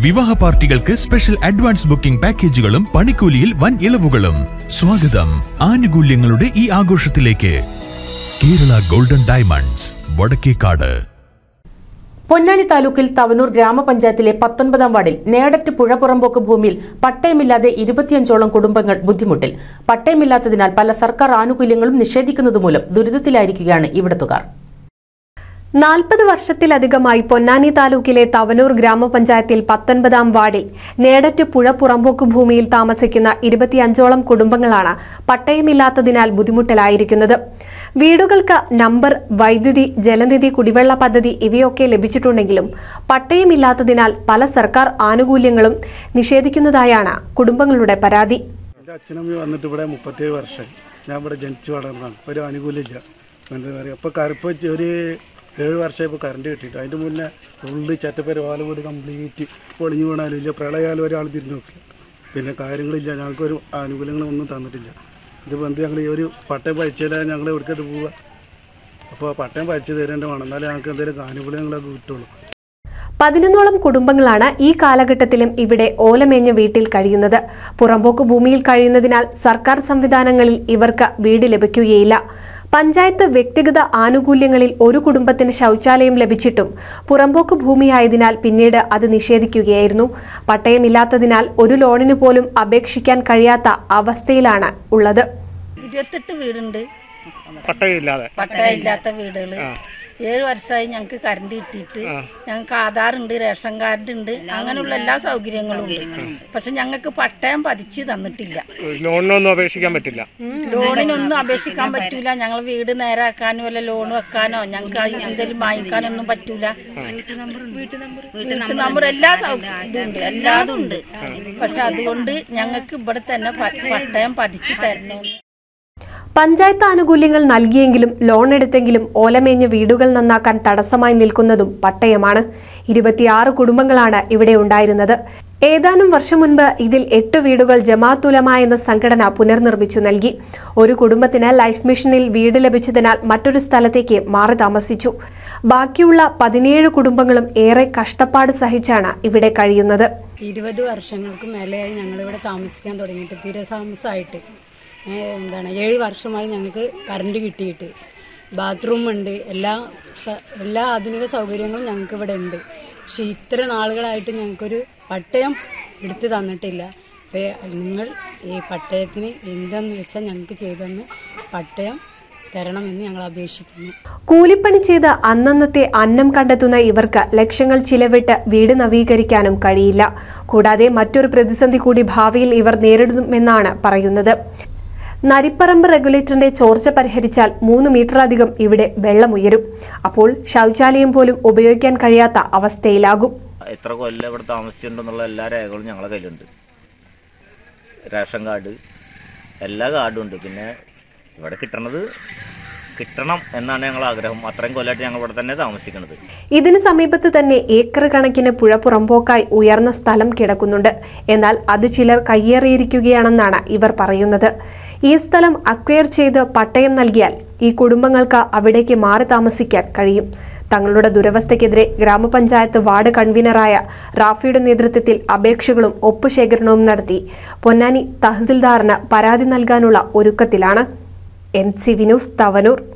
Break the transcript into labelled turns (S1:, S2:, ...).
S1: വിവാഹ പാർട്ടികൾക്ക് special advance booking പാക്കേജുകളും പണിക്കൂലിയിൽ വൻ ഇളവുകളും സ്വാഗതം ആനുകൂല്യങ്ങളുടെ ഈ ആഘോഷത്തിലേക്ക് കേരള ഗോൾഡൻ ഡയമണ്ട്സ് വടക്കേക്കാട്
S2: പൊന്നാനി താലൂക്കിൽ തവനൂർ ഗ്രാമപഞ്ചായത്തിലെ പത്തൊൻപതാം വാർഡിൽ നേടറ്റ് പുഴ പുറമ്പോക്ക് ഭൂമിയിൽ പട്ടയമില്ലാതെ ഇരുപത്തിയഞ്ചോളം കുടുംബങ്ങൾ ബുദ്ധിമുട്ടിൽ പട്ടയമില്ലാത്തതിനാൽ പല സർക്കാർ ആനുകൂല്യങ്ങളും നിഷേധിക്കുന്നത് മൂലം ദുരിതത്തിലായിരിക്കുകയാണ് ഇവിടത്തുകാർ
S3: നാൽപ്പത് വർഷത്തിലധികമായി പൊന്നാനി താലൂക്കിലെ തവനൂർ ഗ്രാമപഞ്ചായത്തിൽ പത്തൊൻപതാം വാർഡിൽ നേടറ്റ് പുഴ പുറമ്പോക്ക് ഭൂമിയിൽ താമസിക്കുന്ന ഇരുപത്തിയഞ്ചോളം കുടുംബങ്ങളാണ് പട്ടയമില്ലാത്തതിനാൽ ബുദ്ധിമുട്ടിലായിരിക്കുന്നത് വീടുകൾക്ക് നമ്പർ വൈദ്യുതി ജലനിധി കുടിവെള്ള പദ്ധതി ഇവയൊക്കെ ലഭിച്ചിട്ടുണ്ടെങ്കിലും പട്ടയമില്ലാത്തതിനാൽ പല സർക്കാർ ആനുകൂല്യങ്ങളും നിഷേധിക്കുന്നതായാണ് കുടുംബങ്ങളുടെ പരാതി
S4: എൻ്റെ അച്ഛനമ്മ വന്നിട്ട് ഇവിടെ മുപ്പത്തേഴ് വർഷം ഞാൻ ഇവിടെ ജനിച്ചു വളർന്നതാണ് ഒരു ആനുകൂല്യമില്ല എന്താ പറയുക ഇപ്പോൾ കറുപ്പ് വെച്ച് ഒരു ഏഴ് വർഷം ഇപ്പോൾ കറണ്ട് കിട്ടിയിട്ട് അതിൻ്റെ മുന്നേ ഉള്ളി ചറ്റപ്പേര് വാല വീട് കംപ്ലീറ്റ് പൊളിഞ്ഞു വീണാലും ഇല്ല പ്രളയകാലം ഒരാൾ തിരിഞ്ഞു നോക്കില്ല പിന്നെ കാര്യങ്ങളില്ല ഞങ്ങൾക്കൊരു ആനുകൂല്യങ്ങളൊന്നും തന്നിട്ടില്ല ഇതിപ്പോൾ എന്ത് ഞങ്ങൾ ഈ ഒരു പട്ടയം പഴിച്ചാലും ഞങ്ങൾ എവിടേക്കത് പോവുക അപ്പോൾ പട്ടയം പഴിച്ച് തരേണ്ട വേണം എന്നാലേ ഞങ്ങൾക്ക് എന്തെങ്കിലും ആനുകൂല്യങ്ങളൊക്കെ കിട്ടുള്ളൂ
S3: പതിനൊന്നോളം കുടുംബങ്ങളാണ് ഈ കാലഘട്ടത്തിലും ഇവിടെ ഓലമേഞ്ഞ വീട്ടിൽ കഴിയുന്നത് പുറമ്പോക്ക് ഭൂമിയിൽ കഴിയുന്നതിനാൽ സർക്കാർ സംവിധാനങ്ങളിൽ ഇവർക്ക് വീട് ലഭിക്കുകയില്ല പഞ്ചായത്ത് വ്യക്തിഗത ആനുകൂല്യങ്ങളിൽ ഒരു കുടുംബത്തിന് ശൗചാലയം ലഭിച്ചിട്ടും പുറമ്പോക്ക് ഭൂമിയായതിനാൽ പിന്നീട് അത് നിഷേധിക്കുകയായിരുന്നു പട്ടയമില്ലാത്തതിനാൽ ഒരു ലോണിന് പോലും അപേക്ഷിക്കാൻ കഴിയാത്ത അവസ്ഥയിലാണ് ഉള്ളത്
S5: ഇരുപത്തെട്ട് വീടുണ്ട്
S6: പട്ടയമില്ലാതെ
S5: പട്ടയമില്ലാത്ത വീടുകള് ഏഴ് വർഷമായി ഞങ്ങൾക്ക് കറണ്ട് കിട്ടിയിട്ട് ഞങ്ങൾക്ക് ആധാർ ഉണ്ട് റേഷൻ കാർഡ് ഉണ്ട് അങ്ങനെയുള്ള എല്ലാ സൗകര്യങ്ങളും ഉണ്ട് പക്ഷെ ഞങ്ങൾക്ക് പട്ടയം പതിച്ച് തന്നിട്ടില്ല
S6: ലോണിനൊന്നും അപേക്ഷിക്കാൻ പറ്റില്ല
S5: ലോണിനൊന്നും അപേക്ഷിക്കാൻ പറ്റൂല ഞങ്ങൾ വീട് നേരാക്കാനോ അല്ല ലോൺ വെക്കാനോ ഞങ്ങൾക്ക് എന്തെങ്കിലും വാങ്ങിക്കാനൊന്നും പറ്റൂല വീട്ടു നമ്പർ എല്ലാ സൗകര്യം ഉണ്ട് എല്ലാതും ഉണ്ട് പക്ഷെ അതുകൊണ്ട് ഞങ്ങൾക്ക് ഇവിടെ തന്നെ പ- പട്ടയം പതിച്ച് തരണം
S3: പഞ്ചായത്ത് ആനുകൂല്യങ്ങൾ നൽകിയെങ്കിലും ലോൺ എടുത്തെങ്കിലും ഓലമേഞ്ഞ വീടുകൾ നന്നാക്കാൻ തടസ്സമായി നിൽക്കുന്നതും പട്ടയമാണ് ഇരുപത്തിയാറ് കുടുംബങ്ങളാണ് ഇവിടെ ഉണ്ടായിരുന്നത് ഏതാനും വർഷം മുൻപ് ഇതിൽ എട്ട് വീടുകൾ ജമാഅത്തുലമ എന്ന സംഘടന പുനർനിർമ്മിച്ചു നൽകി ഒരു കുടുംബത്തിന് ലൈഫ് മിഷനിൽ വീട് ലഭിച്ചതിനാൽ മറ്റൊരു സ്ഥലത്തേക്ക് മാറി താമസിച്ചു ബാക്കിയുള്ള പതിനേഴ് കുടുംബങ്ങളും ഏറെ കഷ്ടപ്പാട് സഹിച്ചാണ് ഇവിടെ കഴിയുന്നത്
S7: ഇരുപത് വർഷങ്ങൾക്ക് മേലെയായി ഞങ്ങളിവിടെ താമസിക്കാൻ തുടങ്ങിയിട്ട് തീരതാമസമായിട്ട് ഏ, എന്താണ് ഏഴ് വർഷമായി ഞങ്ങൾക്ക് കറണ്ട് കിട്ടിയിട്ട് ബാത്റൂം ഉണ്ട് എല്ലാ സ- എല്ലാ ആധുനിക സൗകര്യങ്ങളും ഞങ്ങൾക്ക് ഇവിടെ ഉണ്ട് പക്ഷെ ഇത്ര നാളുകളായിട്ട് ഞങ്ങൾക്കൊരു പട്ടയം എടുത്തു തന്നിട്ടില്ല അപ്പോൾ നിങ്ങൾ ഈ പട്ടയത്തിന് എന്തെന്ന് വെച്ചാൽ ഞങ്ങൾക്ക് ചെയ്തെന്ന് പട്ടയം തരണമെന്ന് ഞങ്ങൾ അപേക്ഷിക്കുന്നു
S3: കൂലിപ്പണി ചെയ്ത് അന്നന്നത്തെ അന്നം കണ്ടെത്തുന്ന ഇവർക്ക് ലക്ഷങ്ങൾ ചിലവിട്ട് വീട് നവീകരിക്കാനും കഴിയില്ല കൂടാതെ മറ്റൊരു പ്രതിസന്ധി കൂടി ഭാവിയിൽ ഇവർ നേരിടുമെന്നാണ് പറയുന്നത് നരിപ്പറമ്പ് റെഗുലേറ്ററിന്റെ ചോർച്ച പരിഹരിച്ചാൽ മൂന്ന് മീറ്ററിലധികം ഇവിടെ വെള്ളമുയരും അപ്പോൾ ശൗചാലയം പോലും ഉപയോഗിക്കാൻ കഴിയാത്ത അവസ്ഥയിലാകും
S8: എത്ര കൊല്ലം ഇവിടെ താമസിച്ചിട്ടുണ്ടെന്നുള്ള എല്ലാ രേഖകളും ഞങ്ങളെ കയ്യിലുണ്ട് റേഷൻ കാർഡ് എല്ലാ കാർഡും ഉണ്ട് പിന്നെ ഇവിടെ കിട്ടണത് കിട്ടണം എന്നാണ് ഞങ്ങൾ ആഗ്രഹം അത്രയും കൊല്ലമായിട്ട് ഞങ്ങൾ ഇവിടെ തന്നെ താമസിക്കുന്നത്
S3: ഇതിന് സമീപത്ത് തന്നെ ഏക്കർ കണക്കിന് പുഴ പുറമ്പോക്കായി ഉയർന്ന സ്ഥലം കിടക്കുന്നുണ്ട് എന്നാൽ അത് ചിലർ കയ്യേറിയിരിക്കുകയാണെന്നാണ് ഇവർ പറയുന്നത് ഈ സ്ഥലം അക്വയർ ചെയ്ത് പട്ടയം നൽകിയാൽ ഈ കുടുംബങ്ങൾക്ക് അവിടേക്ക് മാറി താമസിക്കാൻ കഴിയും തങ്ങളുടെ ദുരവസ്ഥയ്ക്കെതിരെ ഗ്രാമപഞ്ചായത്ത് വാർഡ് കൺവീനറായ റാഫിയുടെ നേതൃത്വത്തിൽ അപേക്ഷകളും ഒപ്പുശേഖരണവും നടത്തി പൊന്നാനി തഹസിൽദാറിന് പരാതി നൽകാനുള്ള ഒരുക്കത്തിലാണ് എൻ സി വിനൂസ് തവനൂർ